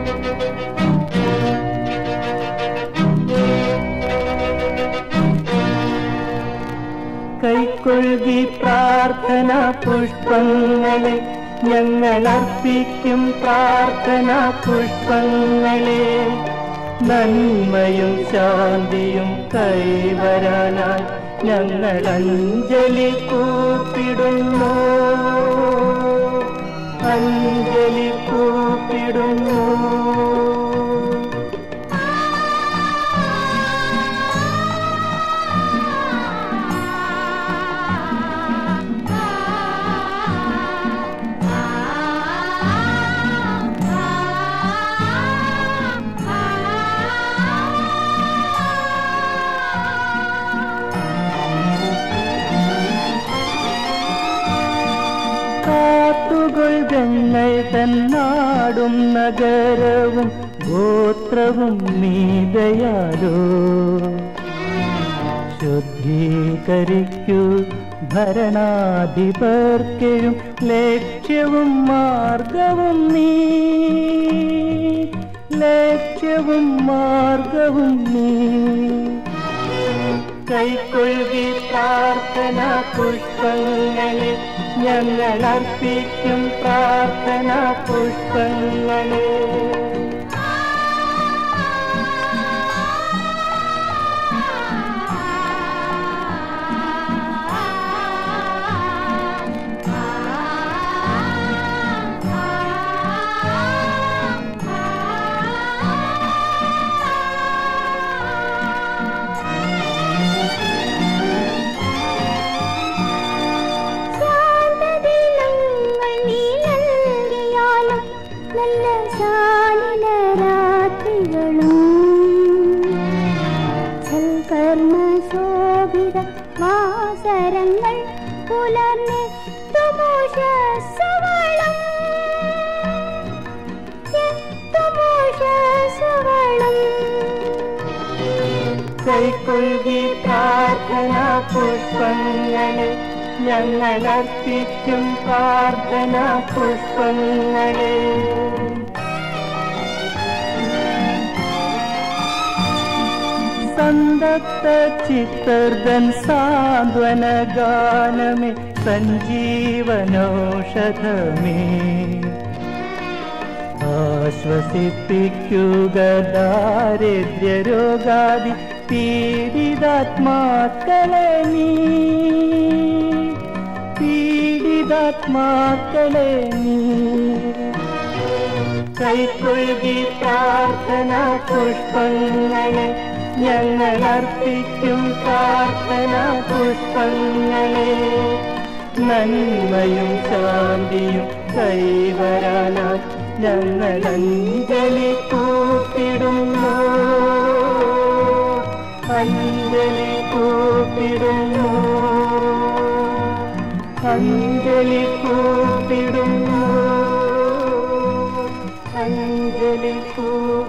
കൈക്കൊഴുകി പ്രാർത്ഥന പുഷ്പങ്ങളെ ഞങ്ങൾ അർപ്പിക്കും പ്രാർത്ഥന പുഷ്പങ്ങളെ നന്മയും ശാന്തിയും കൈവരാനായി ഞങ്ങൾ അഞ്ജലി കൂപ്പിടുന്നു അഞ്ജലി കൂപ്പിടുന്നു കാട്ടുകൾ ഞങ്ങൾ തന്നാടും നഗരവും ഗോത്രവും നീതയാലോ ശുദ്ധീകരിക്കൂ ഭരണാധിപർക്കെഴും ലക്ഷ്യവും മാർഗവും നീ ലക്ഷ്യവും മാർഗവും നീ കൈക്കൊഴുകി പ്രാർത്ഥന പുഷ്പങ്ങളെ ഞങ്ങൾ അർപ്പിക്കും പ്രാർത്ഥന പുഷ്പങ്ങളെ ശാന്തദിനങ്ങൾ നീ നൽകിയാലും നല്ല ശാലിന രാത്രികളും സൽക്കർമ്മ ശോഭിത വാസരങ്ങൾ പുലർന്ന് തുമോഷസവളം തുമോഷസവളം കൈക്കൊഴുകി പ്രാർത്ഥന പുഷ്പങ്ങളെ ഞങ്ങൾ അർപ്പിക്കും പ്രാർത്ഥന പുഷ്പങ്ങളെ സന്തപ്ത ചിത്തർദൻ സാന്ത്വന ഗാനമേ സഞ്ജീവനൗഷധമേ ആശ്വസിപ്പിക്കുക ദാരിദ്ര്യ രോഗാദി പീഡിതാത്മാക്കളെ നീ പീഡിതാത്മാക്കളെ നീ കൈക്കൊഴുകി പ്രാർത്ഥന പുഷ്പങ്ങളെ ഞങ്ങൾ അർപ്പിക്കും പ്രാർത്ഥന പുഷ്പങ്ങളെ നന്മയും ശാന്തിയും കൈവരാനായി ഞങ്ങൾ അഞ്ജലി കൂപ്പിടുന്നു അഞ്ജലി കൂപ്പിടുന്നു അഞ്ജലി കൂപ്പിടുന്നു അഞ്ജലി കൂപ്പിടുന്നു